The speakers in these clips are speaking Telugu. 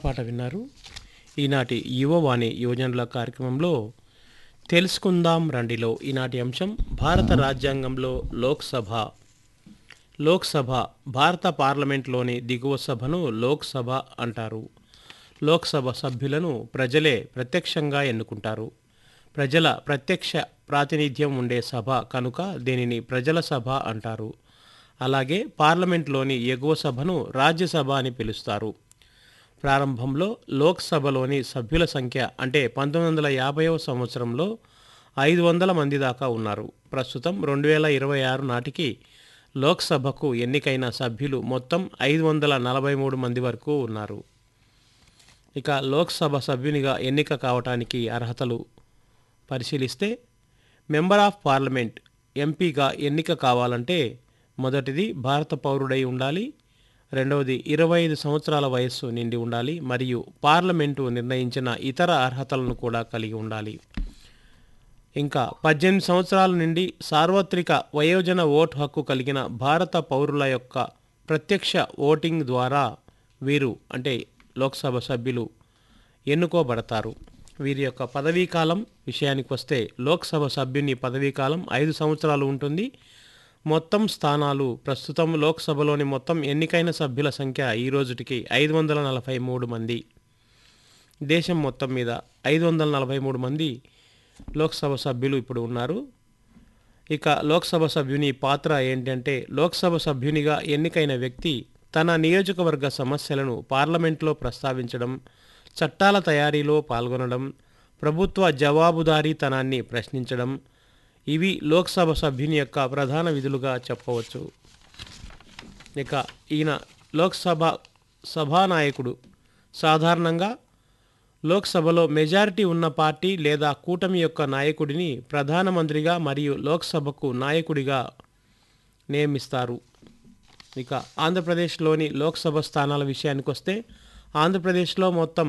పాట విన్నారు ఈనాటి యువవాణి యువజనుల కార్యక్రమంలో తెలుసుకుందాం రండిలో ఈనాటి అంశం భారత రాజ్యాంగంలో లోక్సభ లోక్సభ భారత పార్లమెంట్లోని దిగువ సభను లోక్సభ అంటారు లోక్సభ సభ్యులను ప్రజలే ప్రత్యక్షంగా ఎన్నుకుంటారు ప్రజల ప్రత్యక్ష ప్రాతినిధ్యం ఉండే సభ కనుక దీనిని ప్రజల సభ అంటారు అలాగే పార్లమెంట్లోని ఎగువ సభను రాజ్యసభ అని పిలుస్తారు ప్రారంభంలో లోక్సభలోని సభ్యుల సంఖ్య అంటే పంతొమ్మిది వందల యాభైవ సంవత్సరంలో ఐదు వందల మంది దాకా ఉన్నారు ప్రస్తుతం రెండు వేల ఇరవై ఆరు నాటికి లోక్సభకు ఎన్నికైన సభ్యులు మొత్తం ఐదు వందల నలభై మూడు మంది వరకు ఉన్నారు ఇక లోక్సభ సభ్యునిగా ఎన్నిక కావటానికి అర్హతలు పరిశీలిస్తే మెంబర్ ఆఫ్ పార్లమెంట్ ఎంపీగా ఎన్నిక కావాలంటే మొదటిది భారత పౌరుడై ఉండాలి రెండవది ఇరవై ఐదు సంవత్సరాల వయస్సు నిండి ఉండాలి మరియు పార్లమెంటు నిర్ణయించిన ఇతర అర్హతలను కూడా కలిగి ఉండాలి ఇంకా పద్దెనిమిది సంవత్సరాల నుండి సార్వత్రిక వయోజన ఓటు హక్కు కలిగిన భారత పౌరుల యొక్క ప్రత్యక్ష ఓటింగ్ ద్వారా వీరు అంటే లోక్సభ సభ్యులు ఎన్నుకోబడతారు వీరి యొక్క పదవీ కాలం విషయానికి వస్తే లోక్సభ సభ్యుని పదవీ కాలం ఐదు సంవత్సరాలు ఉంటుంది మొత్తం స్థానాలు ప్రస్తుతం లోక్సభలోని మొత్తం ఎన్నికైన సభ్యుల సంఖ్య ఈ రోజుటికి ఐదు వందల నలభై మూడు మంది దేశం మొత్తం మీద ఐదు వందల నలభై మూడు మంది లోక్సభ సభ్యులు ఇప్పుడు ఉన్నారు ఇక లోక్సభ సభ్యుని పాత్ర ఏంటంటే లోక్సభ సభ్యునిగా ఎన్నికైన వ్యక్తి తన నియోజకవర్గ సమస్యలను పార్లమెంట్లో ప్రస్తావించడం చట్టాల తయారీలో పాల్గొనడం ప్రభుత్వ జవాబుదారీతనాన్ని ప్రశ్నించడం ఇవి లోక్సభ సభ్యుని యొక్క ప్రధాన విధులుగా చెప్పవచ్చు ఇక ఈయన లోక్సభ సభానాయకుడు సాధారణంగా లోక్సభలో మెజారిటీ ఉన్న పార్టీ లేదా కూటమి యొక్క నాయకుడిని ప్రధానమంత్రిగా మరియు లోక్సభకు నాయకుడిగా నియమిస్తారు ఇక ఆంధ్రప్రదేశ్లోని లోక్సభ స్థానాల విషయానికి వస్తే ఆంధ్రప్రదేశ్లో మొత్తం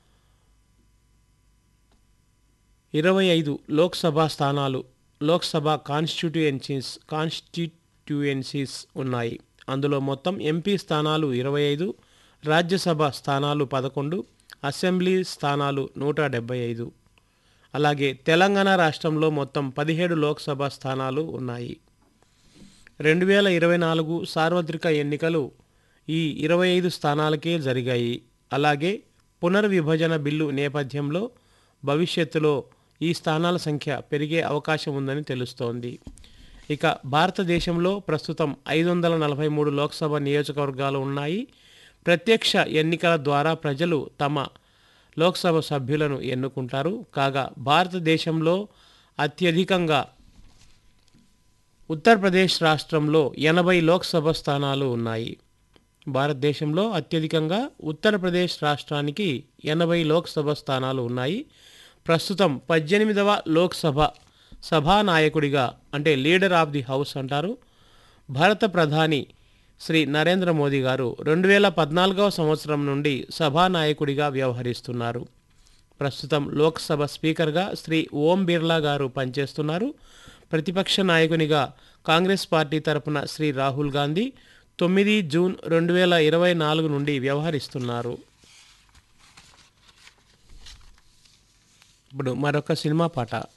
ఇరవై ఐదు లోక్సభ స్థానాలు లోక్సభ కాన్స్టిట్యూయెన్సీస్ కాన్స్టిట్యూయెన్సీస్ ఉన్నాయి అందులో మొత్తం ఎంపీ స్థానాలు ఇరవై ఐదు రాజ్యసభ స్థానాలు పదకొండు అసెంబ్లీ స్థానాలు నూట డెబ్బై ఐదు అలాగే తెలంగాణ రాష్ట్రంలో మొత్తం పదిహేడు లోక్సభ స్థానాలు ఉన్నాయి రెండు వేల ఇరవై నాలుగు సార్వత్రిక ఎన్నికలు ఈ ఇరవై ఐదు స్థానాలకే జరిగాయి అలాగే పునర్విభజన బిల్లు నేపథ్యంలో భవిష్యత్తులో ఈ స్థానాల సంఖ్య పెరిగే అవకాశం ఉందని తెలుస్తోంది ఇక భారతదేశంలో ప్రస్తుతం ఐదు వందల నలభై మూడు లోక్సభ నియోజకవర్గాలు ఉన్నాయి ప్రత్యక్ష ఎన్నికల ద్వారా ప్రజలు తమ లోక్సభ సభ్యులను ఎన్నుకుంటారు కాగా భారతదేశంలో అత్యధికంగా ఉత్తరప్రదేశ్ రాష్ట్రంలో ఎనభై లోక్సభ స్థానాలు ఉన్నాయి భారతదేశంలో అత్యధికంగా ఉత్తరప్రదేశ్ రాష్ట్రానికి ఎనభై లోక్సభ స్థానాలు ఉన్నాయి ప్రస్తుతం పద్దెనిమిదవ లోక్సభ సభానాయకుడిగా అంటే లీడర్ ఆఫ్ ది హౌస్ అంటారు భారత ప్రధాని శ్రీ నరేంద్ర మోదీ గారు రెండు వేల పద్నాలుగవ సంవత్సరం నుండి సభానాయకుడిగా వ్యవహరిస్తున్నారు ప్రస్తుతం లోక్సభ స్పీకర్గా శ్రీ ఓం బిర్లా గారు పనిచేస్తున్నారు ప్రతిపక్ష నాయకునిగా కాంగ్రెస్ పార్టీ తరపున శ్రీ రాహుల్ గాంధీ తొమ్మిది జూన్ రెండు వేల ఇరవై నాలుగు నుండి వ్యవహరిస్తున్నారు ఇప్పుడు మరొక సినిమా పాట